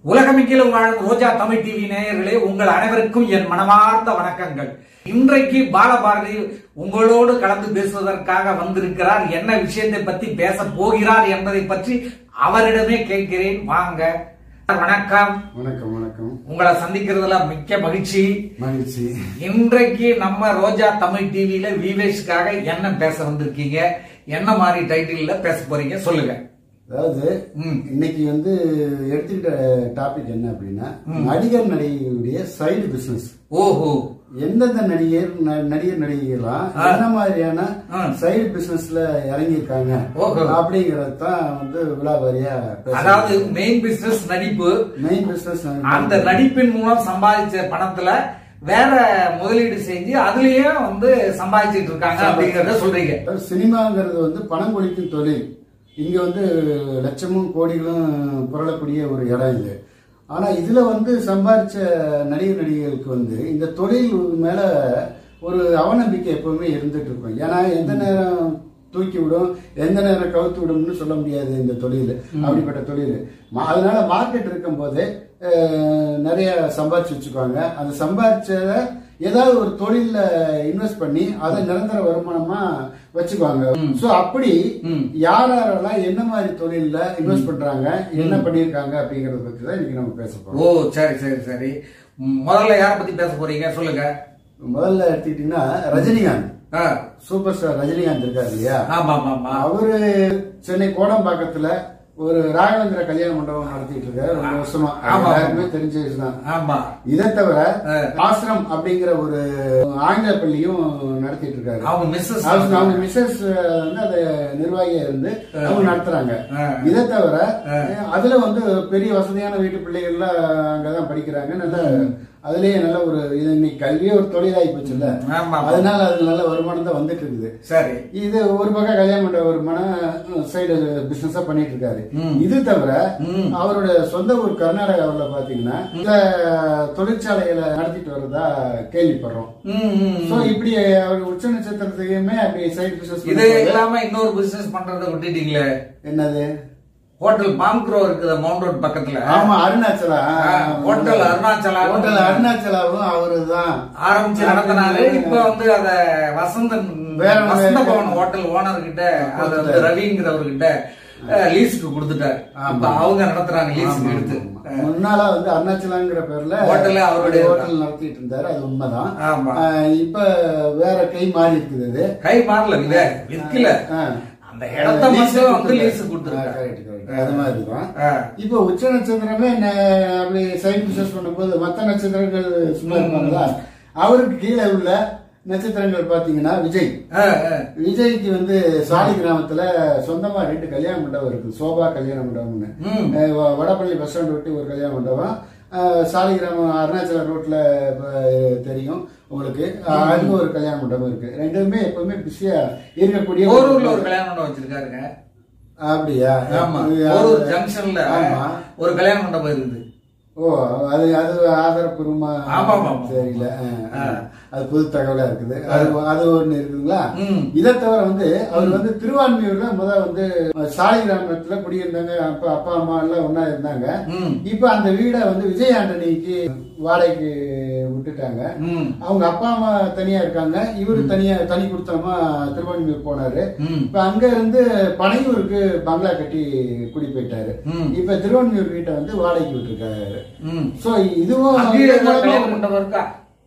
உலகமெங்கிலும் வாழும் ரோஜா தமிழ் டிவி நேயர்களே உங்கள் அனைவருக்கும் என் மனமார்ந்த வணக்கங்கள் இன்றைக்கு பாலபாரதி உங்களோடு கலந்து பேசுவதற்காக வந்திருக்கிறார் என்ன விஷயத்தை பத்தி பேச போகிறார் என்பதை பற்றி அவரிடமே கேட்கிறேன் வாங்க வணக்கம் வணக்கம் வணக்கம் உங்களை சந்திக்கிறதுல மிக்க மகிழ்ச்சி மகிழ்ச்சி இன்றைக்கு நம்ம ரோஜா தமிழ் டிவியில விவேஷ்காக என்ன பேச வந்திருக்கீங்க என்ன மாதிரி டைட்டில்ல பேச போறீங்க சொல்லுங்க அதாவது ம். இன்னைக்கு வந்து எடுத்துக்கிட்ட டாபிக் என்ன அப்படின்னா நடிகர் நடிகையுடைய சைடு பிசினஸ் ஓஹோ எந்தெந்த நடிகர் ந- நடிகர் நடிகைகள்லாம் என்ன மாதிரியான ஆ. சைடு பிசினஸ்ல இறங்கியிருக்காங்க ஓஹோ. அப்படிங்கறது தான் வந்து விழாவாரியா அதாவது மெயின் பிசினஸ் நடிப்பு மெயின் பிசினஸ் அந்த நடிப்பின் மூலம் சம்பாதிச்ச பணத்துல வேற முதலீடு செஞ்சு அதுலயே வந்து சம்பாதிச்சிட்டு இருக்காங்க அப்படிங்கறத சொல்றீங்க சினிமாங்கிறது வந்து பணம் கொளிக்கும் தொழில் இங்க வந்து லட்சமும் கோடிகளும் புரளக்கூடிய ஒரு இடம் இது ஆனா இதுல வந்து சம்பாரிச்ச நடிகர் நடிகைகளுக்கு வந்து இந்த தொழில் மேல ஒரு அவநம்பிக்கை எப்பவுமே இருந்துட்டு இருக்கும் ஏன்னா எந்த நேரம் தூக்கி விடும் எந்த நேரம் கவுத்து விடும்னு சொல்ல முடியாது இந்த தொழில் அப்படிப்பட்ட தொழில் மா- அதனால மார்க்கெட் இருக்கும் போதே அஹ், நிறைய சம்பாரிச்சு வச்சுக்குவாங்க அந்த சம்பாரிச்சத ஏதாவது ஒரு தொழில்ல இன்வெஸ்ட் பண்ணி அதை நிரந்தர வருமானமா வச்சுக்குவாங்க சோ அப்படி ம். யார் யாரெல்லாம் என்ன மாதிரி தொழில்ல இன்வெஸ்ட் பண்றாங்க என்ன பண்ணிருக்காங்க அப்படிங்கறத பத்தி தான் இன்னைக்கு நம்ம பேச போறோம் ஓ சரி சரி சரி ம், முதல்ல யார பத்தி பேச போறீங்க சொல்லுங்க முதல்ல எடுத்துக்கிட்டீங்கன்னா ரஜினிகாந்த் ஆ, சூப்பர் ஸ்டார் ரஜினிகாந்த் இருக்காரு இல்லையா ஆமா ஆமா ஆமா அவரு சென்னை கோடம்பாக்கத்துல ஒரு ராகவேந்திர கல்யாண மண்டபம் நடத்திட்டு இருக்காரு ரொம்ப வருஷமா அது ஆமா. எல்லாருக்குமே தெரிஞ்ச விஷயம் ஆமா இதை தவிர ஆ. ஆசிரம் அப்படிங்கிற ஒரு ஆங்கில பள்ளியும் நடத்திட்டு இருக்காரு அவங்க மிஸ்ஸஸ் அவங்க அவங்க மிஸ்ஸஸ் வந்து அதை நிர்வாகியா இருந்து அவங்க நடத்துறாங்க ஆ. இதை தவிர அதுல வந்து பெரிய வசதியான வீட்டு பிள்ளைகள்லாம் அங்கதான் படிக்கிறாங்க நல்ல அதுலயே நல்ல ஒரு இது இன்னைக்கு கல்வியே ஒரு தொழிலாகி போச்சுல்ல ஆமா அதனால அது நல்ல வருமானம் தான் வந்துட்டு இருக்குது சரி இது ஒரு பக்கம் கல்யாணம் பண்ற ஒரு மன சைடு பிசினஸா பண்ணிட்டு இருக்காரு ம். இது தவிர ம். அவருடைய சொந்த ஊர் கர்நாடகாவில் பாத்தீங்கன்னா இந்த தொழிற்சாலைகளை நடத்திட்டு வர்றதா கேள்விப்படுறோம் ம், ம், சோ ம். இப்படி அவர் உச்ச நட்சத்திரத்தையுமே அப்படி சைடு பிசினஸ் இது இல்லாம இன்னொரு பிசினஸ் பண்றதை விட்டுட்டீங்களே என்னது ஹோட்டல் பாம்க்ரோ இருக்குது மவுண்ட் ரோட் பக்கத்துல ஆமா அருணாச்சலா ஆ, ஹோட்டல் அருணாச்சலா ஹோட்டல் அருணாச்சலாவும் அவருதான் ஆரம்பிச்சு நடத்தினாரு இப்ப வந்து அத வசந்தன் வேற வசந்த வேற- பவன் ஹோட்டல் ஓனர் கிட்ட அது வந்து ரவிங்கிறவர் கிட்ட லீஸுக்கு கொடுத்துட்டாரு இப்ப அவங்க நடத்துறாங்க லீஸுக்கு எடுத்து முன்னால வந்து அருணாச்சலாங்கிற பேர்ல ஹோட்டல்ல அவருடைய ஹோட்டல் நடத்திட்டு இருந்தாரு அது உண்மைதான் ஆமா ஆ, இப்ப வேற கை மாறி இருக்குது அது கை மாறல வித விற்கல ஆ. அந்த இடத்த மட்டும் வந்து லீஸு கொடுத்துருக்காரு correct, correct. அது மாதிரிதான் ஆ. இப்போ உச்ச நட்சத்திரமே ந- அப்படி சைடு பிசினஸ் பண்ணும்போது மத்த நட்சத்திரங்கள் சும்மா இருப்பாங்களா அவருக்கு கீழே உள்ள நட்சத்திரங்கள் பாத்தீங்கன்னா விஜய் ஆ, ஆ. விஜய்க்கு வந்து சாலி கிராமத்துல சொந்தமா ரெண்டு கல்யாண மண்டபம் இருக்கு சோபா கல்யாண மண்டபம்னு ம். அஹ் வ- வடபள்ளி பஸ் ஸ்டாண்ட் விட்டு ஒரு கல்யாண மண்டபம் அஹ் சாலிகிராமம் அருணாச்சல ரோட்ல இப்ப தெரியும் உங்களுக்கு அஹ் அங்க ஒரு கல்யாண மண்டபம் இருக்கு ரெண்டுமே எப்பவுமே பிஸியா இருக்கக்கூடிய ஒரு- போரூர்ல ஒரு கல்யாண மண்டபம் வச்சிருக்காருங்க அப்படியா ஆமா அது- போரூர் ஜங்ஷன்ல ஆமா ஒரு கல்யாண மண்டபம் இருக்குது ஓ அது அது ஆதாரப்பூர்வமா ஆமா, ஆமா, ஆமா. தெரியல அஹ், அஹ். அது புது தகவலா இருக்குது அது அது ஒண்ணு இருக்குதுங்களா ம். இதை தவிர வந்து அவர் வந்து திருவான்மியூர்ல முத வந்து சாலை கிராமத்துல குடியிருந்தாங்க அப்பா அப்பா அம்மா எல்லாம் ஒண்ணா இருந்தாங்க ம். இப்ப அந்த வீடை வந்து விஜய் ஆண்டனிக்கு வாடகைக்கு விட்டுட்டாங்க ம். அவங்க அப்பா அம்மா தனியா இருக்காங்க இவரு தனியா தனி கொடுத்தமா திருவான்மியூர் போனாரு ம். இப்ப அங்க இருந்து பனையூருக்கு பங்களா கட்டி குடி போயிட்டாரு ம். இப்ப திருவான்மியூர் வீட்டை வந்து வாடகைக்கு விட்டுருக்காரு ம். சோ இதுவும் அங்கேயே இதன் ஏதாவது கல்யாண மூலமா மண்டபம் இருக்கா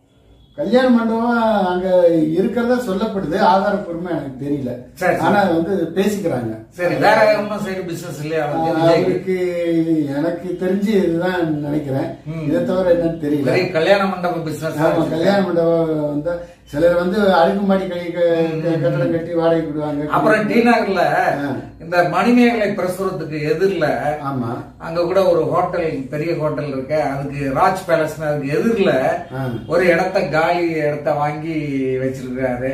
கல்யாண மண்டபம் அங்க இருக்கிறதா சொல்லப்படுது ஆதாரப்பூர்வமா எனக்கு தெரியல சரி, சரி. ஆனா அது வந்து பேசிக்கிறாங்க சரி வேற ஒன்றும் சைடு பிசினஸ் இல்லையா அவருக்கு விஜய்க்கு? அவருக்கு எனக்கு தெரிஞ்சு இதுதான் நினைக்கிறேன் ம். இதை தவிர என்னன்னு தெரியல வெறும் கல்யாண மண்டபம் பிசினஸ் ஆமா கல்யாண மண்டபம் வந்து சிலர் வந்து அடுக்குமாடி கை க- கட்டடம் கட்டி வாடகை விடுவாங்க அப்புறம் டி நகர்ல ஆ. இந்த மணிமேகலை பிரசுரத்துக்கு எதிரில ஆமா அங்க கூட ஒரு ஹோட்டல் பெரிய ஹோட்டல் இருக்கு அதுக்கு ராஜ் பேலஸ் அதுக்கு எதிரில ஆ. ஒரு இடத்த காலி இடத்த வாங்கி வச்சிருக்காரு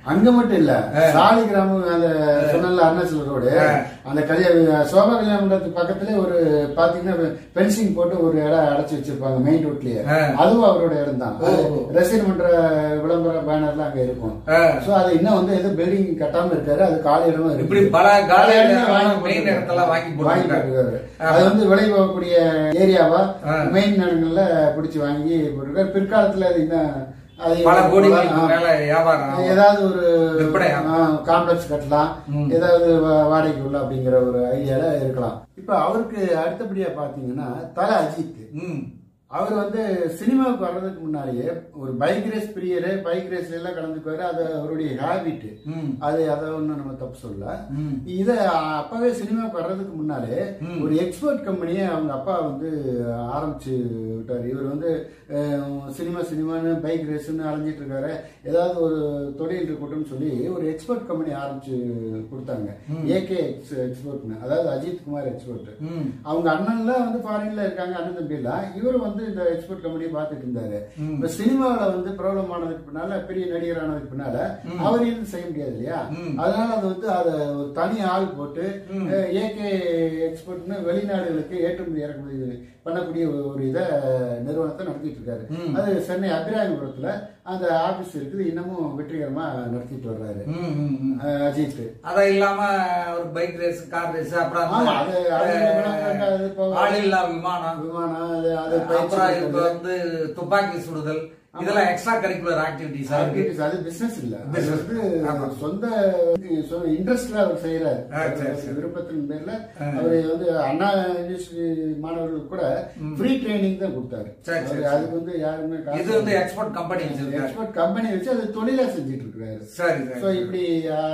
அங்க மட்டும் இல்ல சாலி கிராமம் அந்த சொன்னல அருணாச்சல ரோடு அந்த கல்யாண சோபா கல்யாண மண்டபத்துக்கு பக்கத்துல ஒரு பாத்தீங்கன்னா பென்சிங் போட்டு ஒரு இடம் அடைச்சு வச்சிருப்பாங்க மெயின் ரோட்லயே ஆ. அதுவும் அவரோட இடம் தான் ஓ. ரசிகர் மன்ற விளம்பர பேனர்லாம் அங்க இருக்கும் ஆ. சோ அது இன்னும் வந்து எதுவும் பில்டிங் கட்டாம இருக்காரு அது காலி இடமா இருக்கு இப்படி பல காலி பல இடங்கள் வாங்கி main இடத்தெல்லாம் வாங்கி வாங்கி போட்டிருக்காரு. போட்டிருக்காரு. அது வந்து விலை போகக்கூடிய ஏரியாவா ஆ. மெயின் இடங்கள்ல பிடிச்சு வாங்கி போட்டிருக்காரு பிற்காலத்துல அது இன்னும் அது பல கோடிகளுக்கு ஆ. மேல வியாபாரம் ஆகும். ஏதாவது ஒரு விற்பனையாகும். காம்ப்ளெக்ஸ் கட்டலாம் ம். ஏதாவது வா- வாடகைக்கு உள்ள அப்படிங்கிற ஒரு ஐடியால இருக்கலாம் இப்ப அவருக்கு அடுத்தபடியா பாத்தீங்கன்னா தல அஜித் ம். அவர் வந்து சினிமாவுக்கு வர்றதுக்கு முன்னாலேயே ஒரு பைக் ரேஸ் பிரியரு பைக் ரேஸ்ல எல்லாம் கலந்துக்குவாரு அது அவருடைய ஹேபிட் ம். அது அதை ஒன்றும் நம்ம தப்பு சொல்ல ம். இத அப்பவே சினிமாவுக்கு வர்றதுக்கு முன்னாலே ம். ஒரு எக்ஸ்போர்ட் கம்பெனியை அவங்க அப்பா வந்து ஆரம்பிச்சு விட்டாரு இவர் வந்து அஹ், சினிமா சினிமான்னு பைக் ரேஸ்ன்னு அலைஞ்சிட்டு இருக்காரு ஏதாவது ஒரு தொழில் இருக்கட்டும்னு சொல்லி ஒரு எக்ஸ்போர்ட் கம்பெனி ஆரம்பிச்சு கொடுத்தாங்க ஏகே எக்ஸ்போர்ட்னு அதாவது அஜித் குமார் எக்ஸ்போர்ட் ம். அவங்க அண்ணன்ல வந்து ஃபாரின்ல இருக்காங்க அண்ணன் தம்பி எல்லாம் இவர் வந்து இந்த எக்ஸ்போர்ட் கம்பெனியை பார்த்துட்டு இருந்தாரு ம். இப்ப சினிமாவில வந்து பிரபலம் ஆனதுக்கு பின்னால பெரிய நடிகர் ஆனதுக்கு பின்னால அவர் இது செய்ய முடியாது இல்லையா ம். அதனால அது வந்து அத ஒரு தனி ஆள் போட்டு ம். ஏகே எக்ஸ்போர்ட்னு வெளிநாடுகளுக்கு ஏற்றுமதி இறக்குமதி பண்ணக்கூடிய ஒரு- ஒரு இத நிறுவனத்தை நடத்திட்டு இருக்காரு ம். அது சென்னை அபிராயபுரத்துல அந்த ஆபீஸ் இருக்குது இன்னமும் வெற்றிகரமா நடத்திட்டு வர்றாரு ம். ம். ம். அஹ் அஜித் அத இல்லாம ஒரு பைக் ரேஸ் கார் ரேஸ் அப்புறம் ஆமா, அந்த, அது- அது அஹ், அது போக- ஆளில்லா விமானம் விமானம் அது அது பயிற்சி அப்புறம் இப்ப கொடுக்கறது. வந்து துப்பாக்கி சுடுதல் இதெல்லாம் எக்ஸ்ட்ரா கரிக்குலர் ஆக்டிவிட்டிஸா இருக்கு Activities, அது பிசினஸ் இல்ல அது Business. வந்து ஆமா. சொந்த இன்ட்ரெஸ்ட்ல அவர் செய்யறாரு ஆ, சரி, சரி. விருப்பத்தின் பேர்ல ஆ. அவர் வந்து அண்ணா யூனிவர்சிட்டி மாணவர்களுக்கு கூட ஃப்ரீ ட்ரைனிங் தான் கொடுத்தாரு சரி, சரி, அவரு சரி. அதுக்கு வந்து யாருமே இது வந்து எக்ஸ்போர்ட் கம்பெனி வச்சிருக்காரு எக்ஸ்போர்ட் கம்பெனி வச்சு அது தொழிலா செஞ்சுட்டு இருக்காரு சரி சோ சரி இப்படி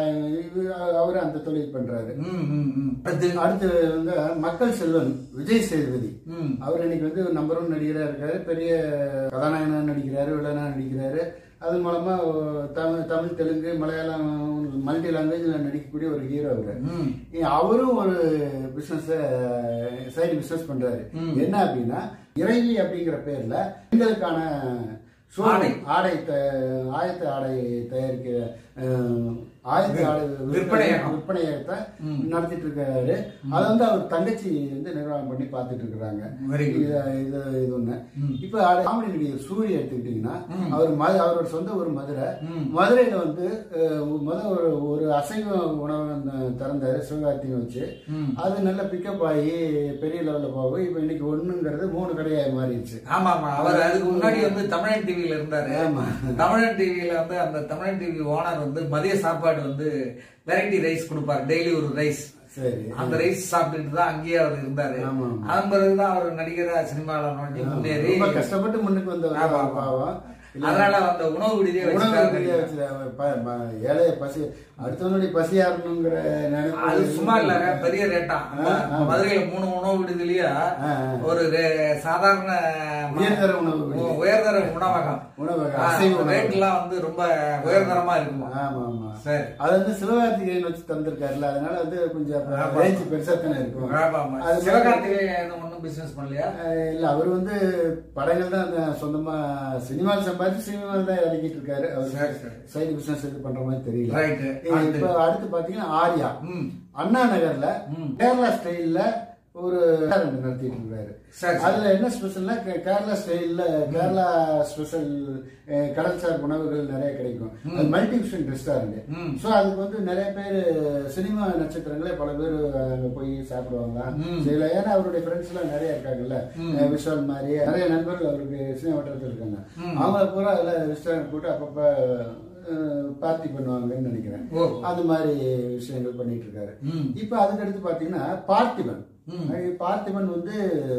அவர் அந்த தொழில் பண்றாரு ம், ம், ம். அடுத்து அடுத்து வந்து மக்கள் செல்வன் விஜய் சேதுபதி ம். அவர் இன்னைக்கு வந்து நம்பர் ஒன் நடிகரா இருக்காரு பெரிய கதாநாயகனா நடிக்கிறாரு வில்லனா நடிக்கிறாரு அது மூலமா தமிழ் தமிழ் தெலுங்கு மலையாளம் மல்டி லாங்குவேஜ்ல நடிக்கக்கூடிய ஒரு ஹீரோ அவரு ம். அவரும் ஒரு பிசினஸ் சைடு பிசினஸ் பண்றாரு ம். என்ன அப்படின்னா இறைவி அப்படிங்கிற பேர்ல பெண்களுக்கான showroom, ஆடை. ஆடை த- ஆயத்த ஆடை தயாரிக்க அஹ், ஆயத்த ஆடை விற்பனையகம். விற்பனையகத்தை ம். நடத்திட்டு இருக்காரு அதை வந்து அவர் தங்கச்சி வந்து நிர்வாகம் பண்ணி பார்த்துட்டு இருக்காங்க Very good. இது இது இது ஒண்ணு ம். இப்ப ஆடு- காமெடி நடிகர் சூரிய எடுத்துக்கிட்டீங்கன்னா ம். அவர் ம- அவரோட சொந்த ஊர் மதுரை ம். மதுரையில வந்து அஹ், முத ஒரு ஒரு அசைவ உணவகம் திறந்தாரு சிவகார்த்திகை வச்சு ம். அது நல்ல பிக்கப் ஆகி பெரிய லெவல்ல போகும் இப்ப இன்னைக்கு ஒண்ணுங்கிறது மூணு கடையாக மாறிடுச்சு ஆமா ஆமா அவர் அதுக்கு முன்னாடி வந்து தமிழன் டிவில இருந்தாரு ஆமா. தமிழன் டிவில வந்து அந்த தமிழன் டிவி ஓனர் வந்து மதிய சாப்பாடு வந்து வெரைட்டி ரைஸ் கொடுப்பாரு டெய்லி ஒரு ரைஸ் சரி அந்த ரைஸ் சாப்பிட்டுட்டு தான் அங்கேயே அவர் இருந்தாரு ஆமா, ஆமா. அதன் பிறகுதான் அவர் நடிகரா சினிமாவில் நோண்டி முன்னேறி ரொம்ப கஷ்டப்பட்டு முன்னுக்கு வந்த ஆமா, ஆமா. பாவம் இல்ல, அதனால அந்த உணவு விடுதியை உணவு வச்சுட்டாரு ரீதியா வச்சுட்டு அவன் ப- ப- ஏழைய பசி அடுத்தவனுடைய பசி ஆறணுங்கிற நினைப்பு அது சும்மா இல்லங்க பெரிய ரேட்டா ஆ, ஆ. மதுரையில மூணு உணவு விடுதிலயா ஆ, ஆ. ஒரு ரே- சாதாரண ம- உயர்தர உணவு விடுதி. உ- உயர்தர உணவகம் உணவகம், ஆ, அசைவ உணவகம். ரேட் எல்லாம் வந்து ரொம்ப உயர்தரமா இருக்குமா ஆமா ஆமா சரி அது வந்து சிவகார்த்திகேயன் வச்சு தந்திருக்காருல்ல அதனால வந்து கொஞ்சம் ஆமா. ரேஞ்ச் பெருசா தானே இருக்கும் ஆமா, ஆமா. அது மாதிரி- சிவகார்த்திகேயன் ஒண்ணும் பிசினஸ் பண்ணலையா அஹ் இல்ல அவர் வந்து படங்கள் தான் அந்த சொந்தமா சினிமாவில் சம்பாதிச்சு சினிமாவில் தான் இறக்கிட்டு இருக்காரு அவர் சரி, சரி. சைடு பிசினஸ் இது பண்ற மாதிரி தெரியல Right. இப்ப அடுத்து. அடுத்து பாத்தீங்கன்னா ஆர்யா ம். அண்ணா நகர்ல ம். கேரளா ஸ்டைல்ல ஒரு ரெஸ்டாரண்ட் நடத்திட்டு இருக்காரு சரி, சரி. அதுல என்ன ஸ்பெஷல்னா கே- கேரளா ஸ்டைல்ல கேரளா ஸ்பெஷல் கடல்சார் உணவுகள் நிறைய கிடைக்கும் அது மல்டி விஷன் ரெஸ்டாரண்ட் ம். சோ அதுக்கு வந்து நிறைய பேர் சினிமா நட்சத்திரங்களே பல பேர் அங்க போய் சாப்பிடுவாங்க ம். சில ஏன்னா அவருடைய ஃப்ரெண்ட்ஸ் எல்லாம் நிறைய இருக்காங்கல்ல ம். அஹ் விஷால் மாதிரி நிறைய நண்பர்கள் அவருக்கு சினிமா வட்டத்தில் இருக்காங்க ம். அவங்கள பூரா அதுல ரெஸ்டாரண்ட் போட்டு அப்பப்ப பார்ட்டி பண்ணுவாங்கன்னு நினைக்கிறேன் ஓ. அந்த மாதிரி விஷயங்கள் பண்ணிட்டு இருக்காரு ம். இப்ப அதுக்கு அடுத்து பாத்தீங்கன்னா பார்த்திபன் ம். அஹ் பார்த்திபன் வந்து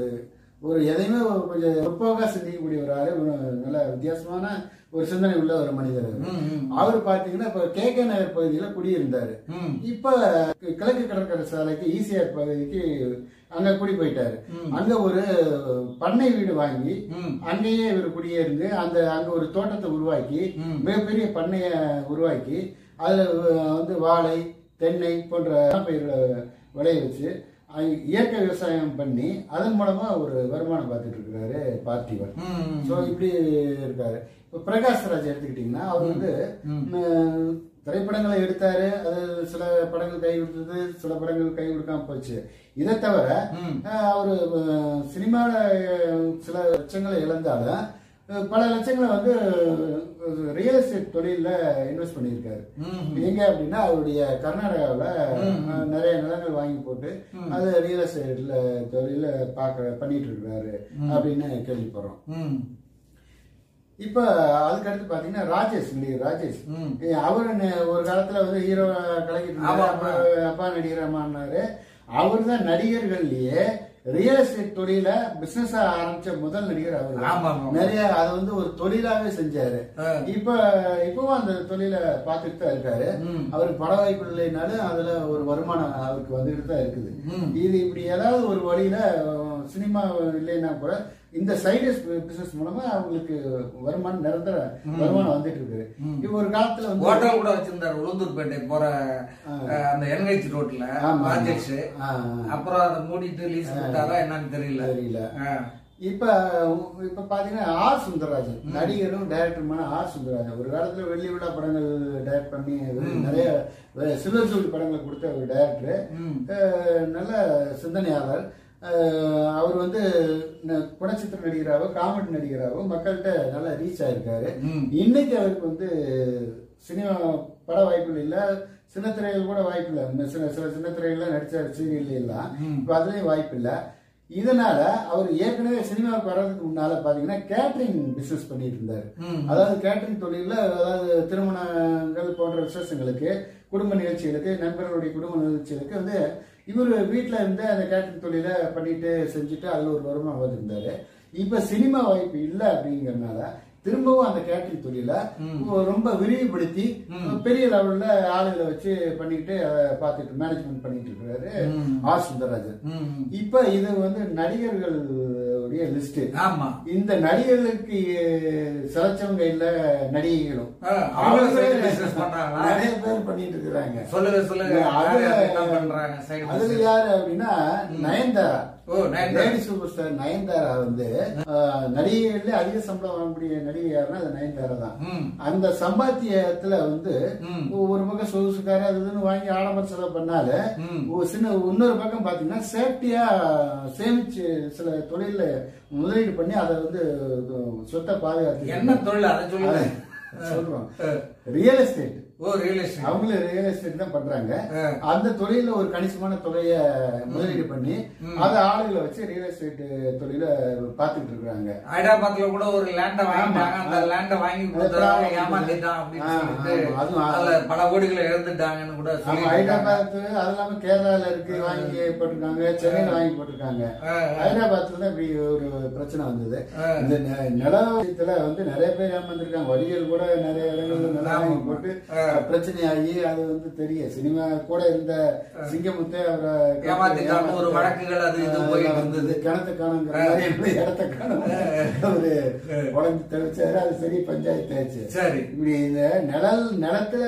ஒரு எதையுமே ஒரு கொஞ்சம் முற்போக்கா சிந்திக்கக்கூடிய ஒரு ஆளு ஒரு நல்ல வித்தியாசமான ஒரு சிந்தனை உள்ள ஒரு மனிதர் அவரு. ம், ம். அவர் பாத்தீங்கன்னா இப்ப கே கே நகர் பகுதியில குடியிருந்தாரு ம். இப்ப கிழக்கு கடற்கரை சாலைக்கு ஈசிஆர் பகுதிக்கு அங்க குடி போயிட்டாரு ம். அங்க ஒரு பண்ணை வீடு வாங்கி ம். அங்கேயே இவர் குடியேறிந்து அந்த அங்க ஒரு தோட்டத்தை உருவாக்கி ம். மிகப்பெரிய பண்ணைய உருவாக்கி அதுல வந்து வாழை தென்னை போன்ற பயிர்களை விளைய வச்சு அஹ், இயற்கை விவசாயம் பண்ணி அதன் மூலமா ஒரு வருமானம் பார்த்துட்டு இருக்கிறாரு பார்த்திபன் ம். ஸோ இப்படி இருக்காரு இப்போ பிரகாஷ் ராஜ் எடுத்துக்கிட்டிங்கன்னா அவர் வந்து ம், திரைப்படங்களை எடுத்தாரு அது சில படங்கள் கை கொடுத்தது சில படங்கள் கை கொடுக்காம போச்சு இதை தவிர ம். அஹ், அவரு சினிமாவில் சில லட்சங்களை இழந்தாலும் அஹ், பல லட்சங்களை வந்து ரியல் எஸ்டேட் தொழிலில் இன்வெஸ்ட் பண்ணியிருக்காரு ம். எங்க அப்படின்னா அவருடைய கர்நாடகாவில் அஹ், நிறைய நிலங்கள் வாங்கி போட்டு அது ரியல் எஸ்டேட்ல தொழில பார்க்க பண்ணிட்டு இருக்காரு அப்படின்னு கேள்விப்படுறோம் ம். இப்ப அதுக்கு அடுத்து பாத்தீங்கன்னா ராஜேஷ் நடிகர் ராஜேஷ் ம். ஏ, அவரு ந- ஒரு காலத்துல வந்து ஹீரோ கலக்கிட்டு ஆமா, இருந்தாரு. ஆமா. அப்ப அப்பா நடிகரமானாரு அவர் தான் நடிகர்கள்லயே ரியல் எஸ்டேட் தொழில பிசினஸ் ஆரம்பிச்ச முதல் நடிகர் அவர் ஆமா, ஆமா. நிறைய அதை வந்து ஒரு தொழிலாவே செஞ்சாரு ஆ. இப்ப இப்பவும் அந்த தொழிலை பார்த்துட்டு தான் இருக்காரு ம். அவருக்கு பட வாய்ப்பு இல்லைனாலும் அதுல ஒரு வருமானம் அவருக்கு வந்துட்டு தான் இருக்குது ம். இது இப்படி ஏதாவது ஒரு வழியில அஹ், சினிமா இல்லைன்னா கூட இந்த சைடு பிசினஸ் மூலமா அவங்களுக்கு வருமானம் நிரந்தர வருமானம் வந்துட்டு இருக்குது இப்போ ஒரு காலத்துல வந்து ஹோட்டல் கூட வச்சிருந்தாரு உளுந்தூர்பேட்டை போற அஹ், அந்த என்ஹெச் ரோட்ல ஆமா. ராஜேஷ் ஆ, ஆ. அப்புறம் அதை மூடிட்டு லீஸ் கொடுத்தாரா என்னன்னு தெரியல தெரியல ஆ. இப்ப இப்ப பாத்தீங்கன்னா ஆர் சுந்தரராஜன் நடிகரும் டைரக்டருமான ஆர் சுந்தரராஜன் ஒரு காலத்துல வெள்ளி விழா படங்கள் டைரக்ட் பண்ணி நிறைய சில்வர் ஜூல் படங்களை கொடுத்த ஒரு டைரக்டர் ம். நல்ல சிந்தனையாளர் அஹ், அவர் வந்து ந- குணச்சித்திர நடிகராகவோ காமெடி நடிகராகவோ மக்கள்கிட்ட நல்லா ரீச் ஆயிருக்காரு ம். இன்னைக்கு அவருக்கு வந்து சினிமா பட வாய்ப்புகள் இல்ல சின்னத்திரையில் கூட வாய்ப்பு இல்ல இந்த சில சில சின்னத்திரையில நடிச்ச சீரியல் எல்லாம் இப்ப அதுலயும் வாய்ப்பு இல்ல இதனால அவர் ஏற்கனவே சினிமாவுக்கு வர்றதுக்கு முன்னால பாத்தீங்கன்னா கேட்டரிங் பிசினஸ் பண்ணிட்டு இருந்தாரு ம். அதாவது கேட்டரிங் தொழில அதாவது திருமணங்கள் போன்ற விசேஷங்களுக்கு குடும்ப நிகழ்ச்சிகளுக்கு நண்பர்களுடைய குடும்ப நிகழ்ச்சிகளுக்கு வந்து இவர் வீட்ல இருந்து அந்த கேட்டரிங் தொழில பண்ணிட்டு செஞ்சுட்டு அதுல ஒரு வருமானம் வந்திருந்தாரு இப்ப சினிமா வாய்ப்பு இல்லை அப்படிங்கறதுனால திரும்பவும் அந்த கேட்டரிங் தொழில ரொம்ப விரிவுபடுத்தி பெரிய லெவல்ல ஆளுகளை வச்சு பண்ணிட்டு அதை பார்த்துட்டு மேனேஜ்மெண்ட் பண்ணிட்டு இருக்கிறாரு ஆர் சுந்தரராஜன் ம். இப்ப இது வந்து நடிகர்களுடைய லிஸ்ட் ஆமா இந்த நடிகர்களுக்கு சிலைச்சவங்க இல்ல நடிகைகளும் ஆ, அவங்களும் side business பண்றாங்களா? நிறைய பேர் பண்ணிட்டு இருக்கிறாங்க சொல்லுங்க சொல்லுங்க அதுல- யார் யார் என்ன பண்றாங்க சைடு அதுல யாரு அப்படின்னா நயன்தாரா ஓ, Nayanthara. Lady super star Nayanthara வந்து ஆஹ், நடிகைகள்ல அதிக சம்பளம் வாங்கக்கூடிய நடிகை யாருன்னா அது நயன்தாரா தான் ம். அந்த சம்பாத்தியத்துல வந்து ம். ஒரு பக்கம் சொகுசுக்கார அது இதுன்னு வாங்கி ஆடம்பர செலவு பண்ணால ம். ஒரு சின்ன இன்னொரு பக்கம் பாத்தீங்கன்னா சேஃப்டியா சேமிச்சு சில தொழில முதலீடு பண்ணி அதை வந்து சொத்தை பாதுகாத்து என்ன தொழில் அதை சொல்லுங்க சொல்றோம் ரியல் எஸ்டேட் ஓ ரியல் எஸ்டேட் அவங்களும் ரியல் எஸ்டேட் தான் பண்றாங்க ஆ. அந்த தொழில ஒரு கணிசமான தொகைய முதலீடு பண்ணி அதை ஆளுகளை வச்சு ரியல் எஸ்டேட் தொழில பாத்துட்டு இருக்காங்க ஹைதராபாத்ல கூட ஒரு லேண்ட வாங்கிட்டாங்க அந்த ஆமா. லேண்ட வாங்கி அது கொடுத்தாங்க problem ஏமாத்திட்டான் அப்படின்னு ஆ, சொல்லிட்டு ஆமா. அதுவும் ஆ- அதுல பல கோடிகளை இழந்துட்டாங்கன்னு கூட ஆமா சொல்லி ஹைதராபாத் அது இல்லாம கேரளால இருக்கு வாங்கி போட்டிருக்காங்க சென்னையில வாங்கி போட்டிருக்காங்க ஆ, ஆ. ஹைதராபாத்ல தான் இப்படி ஒரு பிரச்சனை வந்தது ஆ. இந்த நெ- நில விஷயத்துல வந்து நிறைய பேர் ஏமாந்துருக்காங்க வடிகள் கூட நிறைய இடங்கள்ல நிலம் வாங்கி போட்டு ஆ. பிரச்சனையாகி அது வந்து தெரிய சினிமா கூட இருந்த சிங்கமுத்தே அவரை ஏமாத்திட்டான்னு ஒரு வழக்குகள் அது இது போயிட்டு இருந்தது. கிணத்த காணுங்கிற மாதிரி இடத்த காணும் அவரு உடஞ்சு தெளிச்சாரு அது சரி பஞ்சாயத்து ஆச்சு சரி இப்படி இந்த நிழல் நிலத்துல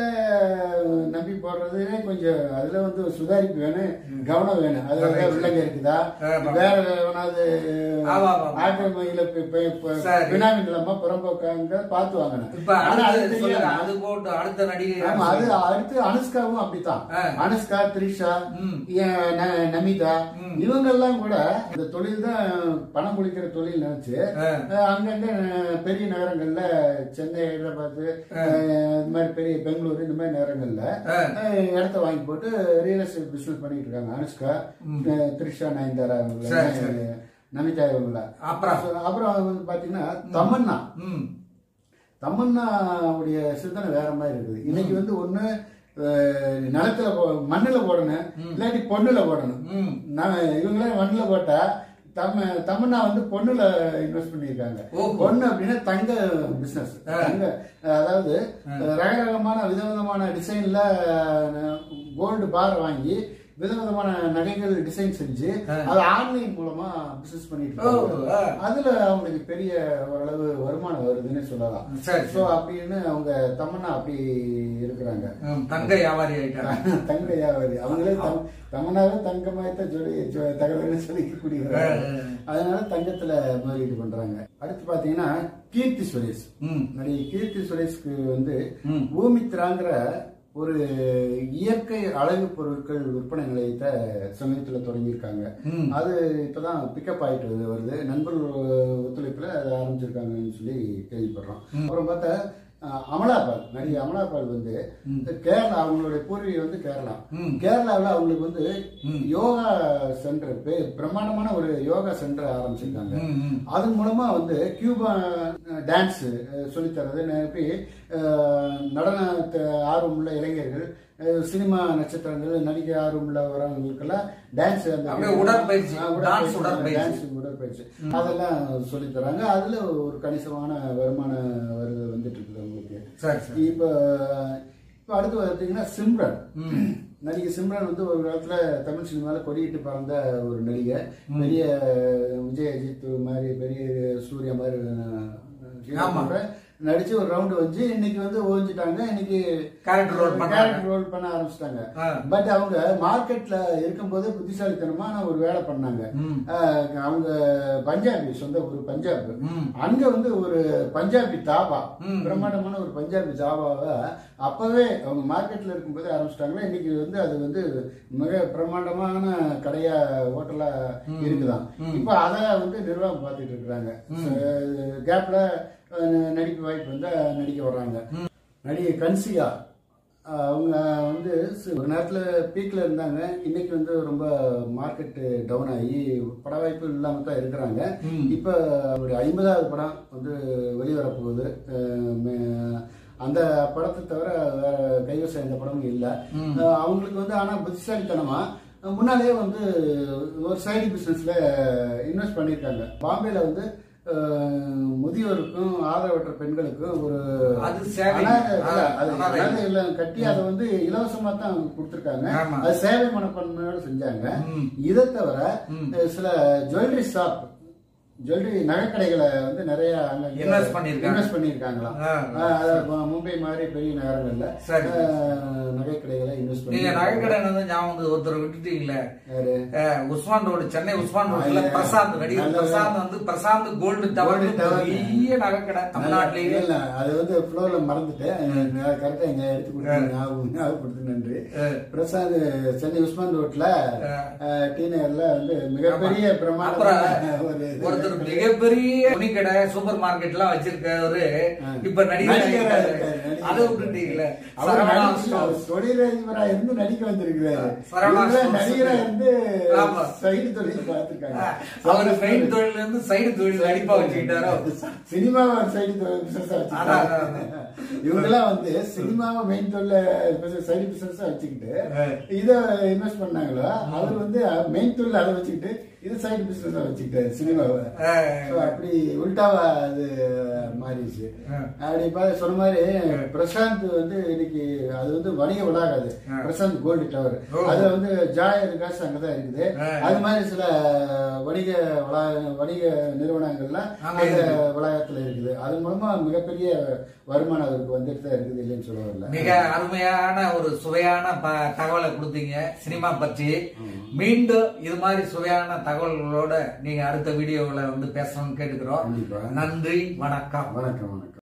நம்பி போடுறதுலே கொஞ்சம் அதுல வந்து ஒரு சுதாரிப்பு வேணும் கவனம் வேணும் அதுல Correct. ஏதாவது வில்லங்க இருக்குதா ஆமா. வேற எவனாவது ஆமா, ஆமா. ஆக்கிரமியில சரி. பினாமி நிலமா புறம்போக்காங்க பார்த்து வாங்கணும் இப்ப ஆனா அது அடுத்து சொல்லுங்க தெரியாம- அது போட்டு அடுத்த நடிகை யார் ஆமா அது சொல்லுங்க? அடுத்து அனுஷ்காவும் அப்படித்தான் ஆ. அனுஷ்கா த்ரிஷா ம். ஏன் ந- நமிதா ம். இவங்க எல்லாம் கூட இந்த தொழில் தான் பணம் குளிக்கிற தொழில் நினைச்சு ஆ. அஹ் அங்கங்க அஹ், பெரிய நகரங்கள்ல சென்னை ஹைதராபாத் அஹ், இந்த மாதிரி பெரிய பெங்களூர் இந்த மாதிரி நகரங்கள்ல ஆ. அஹ், இடத்த வாங்கி போட்டு ரியல் எஸ்டேட் பிசினஸ் பண்ணிட்டு இருக்காங்க அனுஷ்கா அஹ், த்ரிஷா நயன்தாரா இவங்க, சரி, சரி. நமிதா இவங்கள அப்புறம்? அப்புறம் வந்து பாத்தீங்கன்னா தமன்னா ம் தமன்னாவுடைய சிந்தனை வேற மாதிரி இருக்குது இன்னைக்கு வந்து ஒண்ணு அஹ், நிலத்துல போ- மண்ணுல போடணும் இல்லாட்டி பொண்ணுல போடணும் ம் நான் இவங்களே மண்ணுல போட்டா தம தமன்னா வந்து பொண்ணுல இன்வெஸ்ட் பண்ணியிருக்காங்க ஓஹோ. பொண்ணு அப்படின்னா தங்க பிசினஸ் தங்க அதாவது ரகரகமான விதவிதமான டிசைன்ல கோல்டு பார் வாங்கி விதவிதமான நகைகள் டிசைன் செஞ்சு அது ஆன்லைன் மூலமா பிசினஸ் பண்ணிட்டு ஓ, இருக்காங்க. ஆ. அதுல அவங்களுக்கு பெரிய ஓரளவு வருமானம் வருதுன்னு சொல்லலாம் சரி சோ அப்படின்னு அவங்க தமன்னா அப்படி இருக்கிறாங்க ம், தங்க வியாபாரி ஆயிட்டாங்க தங்க வியாபாரி அவங்களே தம்- தமன்னாவே தங்கமாயத்தான் சொல்லி சொ- தகவல்னு சொல்லிக்கூடியவங்க அதனால தங்கத்துல முதலீடு பண்றாங்க அடுத்து பாத்தீங்கன்னா கீர்த்தி சுரேஷ் ம் நடிகை கீர்த்தி சுரேஷ்க்கு வந்து ம். பூமித்ராங்கிற ஒரு இயற்கை அழகு பொருட்கள் விற்பனை நிலையத்தை சமீபத்துல தொடங்கியிருக்காங்க ம். அது இப்பதான் பிக்கப் ஆயிட்டு வருது- வருது நண்பர்கள் ஒத்துழைப்புல அதை ஆரம்பிச்சிருக்காங்கன்னு சொல்லி கேள்விப்படுறோம் அப்புறம் பார்த்தா அஹ், அமலாபால் நடிகை அமலாபால் வந்து கேரளா அவங்களுடைய பூர்வீகம் வந்து கேரளா ம். கேரளாவில் அவங்களுக்கு வந்து யோகா சென்டர் பே- பிரம்மாண்டமான ஒரு யோகா சென்டர் ஆரம்பிச்சிருக்காங்க ம், ம். அதன் மூலமா வந்து கியூபா டான்ஸ் சொல்லித்தரது எப்படி அஹ், நடன ஆர்வம் உள்ள இளைஞர்கள் அஹ், சினிமா நட்சத்திரங்கள் நடிக்க ஆர்வம் உள்ள வரவங்களுக்கெல்லாம் டான்ஸ் அந்த அப்படியே உடற்பயிற்சி, ஆ, டான்ஸ் உடற்பயிற்சி. டான்ஸ் உடற்பயிற்சி அதெல்லாம் சொல்லி தராங்க அதுல ஒரு கணிசமான வருமான வருது வந்துட்டு இருக்குது அவங்களுக்கு சரி சரி இப்ப இப்ப அடுத்து பார்த்தீங்கன்னா சிம்ரன் நடிகை சிம்ரன் வந்து ஒரு காலத்துல தமிழ் சினிமால கொடியிட்டு பறந்த ஒரு நடிகை பெரிய விஜய் அஜித் மாதிரி பெரிய சூர்யா மாதிரி அஹ், hero ஆமா. கூட நடிச்சு ஒரு ரவுண்டு வந்து இன்னைக்கு வந்து ஓஞ்சிட்டாங்க இன்னைக்கு Character role பண்றாங்க. கேரக்டர் ரோல் பண்ண ஆரம்பிச்சிட்டாங்க ஆ. பட் அவங்க மார்க்கெட்ல இருக்கும்போது புத்திசாலித்தனமான ஒரு வேலை பண்ணாங்க ம். அஹ், அவங்க பஞ்சாபி சொந்த ஒரு பஞ்சாப் ம். அங்க வந்து ஒரு பஞ்சாபி தாபா ம். பிரம்மாண்டமான ஒரு பஞ்சாபி தாபாவை அப்பவே அவங்க மார்க்கெட்ல இருக்கும்போது ஆரம்பிச்சிட்டாங்க இன்னைக்கு வந்து அது வந்து மிக பிரம்மாண்டமான கடையா ஹோட்டலா இருக்குதான் இப்ப அத வந்து நிர்வாகம் பார்த்துட்டு இருக்கிறாங்க கேப்ல நடிப்பு வாய்ப்பு வந்து நடிக்க வர்றாங்க நடிகை கன்சிகா அஹ் அவங்க வந்து சி- ஒரு நேரத்துல பீக்ல இருந்தாங்க இன்னைக்கு வந்து ரொம்ப மார்க்கெட் டவுன் ஆகி பட வாய்ப்பு இல்லாம தான் இருக்கிறாங்க இப்ப அவருடைய ஐம்பதாவது படம் வந்து வெளிவர போகுது அஹ் மே- அந்த படத்தை தவிர வேற கைவசம் எந்த படமும் இல்லை அவங்களுக்கு வந்து ஆனா புத்திசாலித்தனமா முன்னாலே வந்து ஒரு சைடு பிசினஸ்ல இன்வெஸ்ட் பண்ணியிருக்காங்க பாம்பேல வந்து அஹ், முதியோருக்கும் ஆதரவற்ற பெண்களுக்கும் ஒரு அது சேவை. அனாதை- இல்ல, அது அனாதை. அனாதை இல்லம் கட்டி அதை வந்து இலவசமா தான் அவங்க கொடுத்திருக்காங்க ஆமா. அது சேவை மனப்பான்மையோட செஞ்சாங்க ம். இதை தவிர அஹ், சில ஜுவல்லரி ஷாப் ஜுவல்லரி நகைக்கடைகளை வந்து நிறைய அங்க Invest பண்ணியிருக்காங்க. இன்வெஸ்ட் பண்ணியிருக்காங்களாம் ஆ. அஹ், அதாவது மு- மும்பை மாதிரி பெரிய நகரங்கள்ல சரி. அஹ், நகைக்கடைகளை இன்வெஸ்ட் நீங்க பண்ணி நகைக்கடை வந்து ஞாபகம் வந்து ஒருத்தர் விட்டுட்டீங்களே யாரு? அஹ், உஸ்மான் ரோடு சென்னை உஸ்மான் ரோட்ல ஆ, பிரசாந்த் நடிகர் நல்ல- பிரசாந்த் வந்து Prashanth gold tower Gold Tower. பெரிய நகைக்கடை தமிழ்நாட்டிலேயே இல்ல, அது வந்து ஃப்ளோர்ல மறந்துட்டேன் கரெக்டா இங்க எடுத்து கொடுத்து ஞாபகம் ஞாபகப்படுத்து நன்றி பிரசாந்த் சென்னை உஸ்மான் ரோட்ல டி நகர்ல வந்து மிகப்பெரிய அப்புறம் பிரமாணமான ஒரு இது. ஒருத்தர் மிகப்பெரிய துணிக்கடை சூப்பர் மார்க்கெட் எல்லாம் வச்சிருக்காரு இப்ப நடிகர் நடிகரா ஆகிட்டாரு. இருக்காரு, நடிகர். அதை விட்டுட்டீங்களே அவர் சரவணா நடிச்சு, ஸ்டோர்ஸ். அவர் தொழிலதிபரா இருந்து நடிக்க வந்திருக்கிறாரு சரவணா இவங்க ஸ்டோர்ஸ். நடிகரா இருந்து ஆமா. சைடு தொழில் பார்த்திருக்காங்க அவர் மெயின் தொழில இருந்து சைடு தொழில் நடிப்பா வச்சுக்கிட்டாரோ சினிமாவை சைடு தொழில் பிசினஸ் அதான், அதான், வச்சுக்கிட்டாங்க இவங்கெல்லாம் வந்து சினிமாவை மெயின் தொழில சைடு பிசினஸ் வச்சுக்கிட்டு இத இன்வெஸ்ட் பண்ணாங்களோ அவர் வந்து மெயின் தொழில் அதை வச்சுக்கிட்டு இது சைடு பிசினஸ் வச்சுக்கிட்டாரு சினிமாவை அஹ், So, அப்படி உல்டாவா அது மாறிடுச்சு ஆ. அப்படி பா- சொன்ன மாதிரி பிரசாந்த் வந்து இன்னைக்கு அது வந்து வணிக வளாகாது ஆ. பிரசாந்த் கோல்டு டவர் ஓ. அதுல வந்து ஜாய காசு அங்கதான் இருக்குது ஆ. அது மாதிரி சில வணிக வளாக வணிக நிறுவனங்கள்லாம் அங்க அந்த இருக்குது. வளாகத்துல இருக்குது அது மூலமா மிகப்பெரிய வருமானம் அவருக்கு வந்துட்டு தான் இருக்குது இல்லைன்னு சொல்ல வரல மிக அருமையான ஒரு சுவையான ப- தகவலை கொடுத்தீங்க சினிமா பற்றி மீண்டும் இது மாதிரி சுவையான தகவல்களோட நீங்க அடுத்த வீடியோவில் வந்து பேசணும்னு கேட்டுக்கிறோம் கண்டிப்பா. நன்றி வணக்கம் வணக்கம் வணக்கம்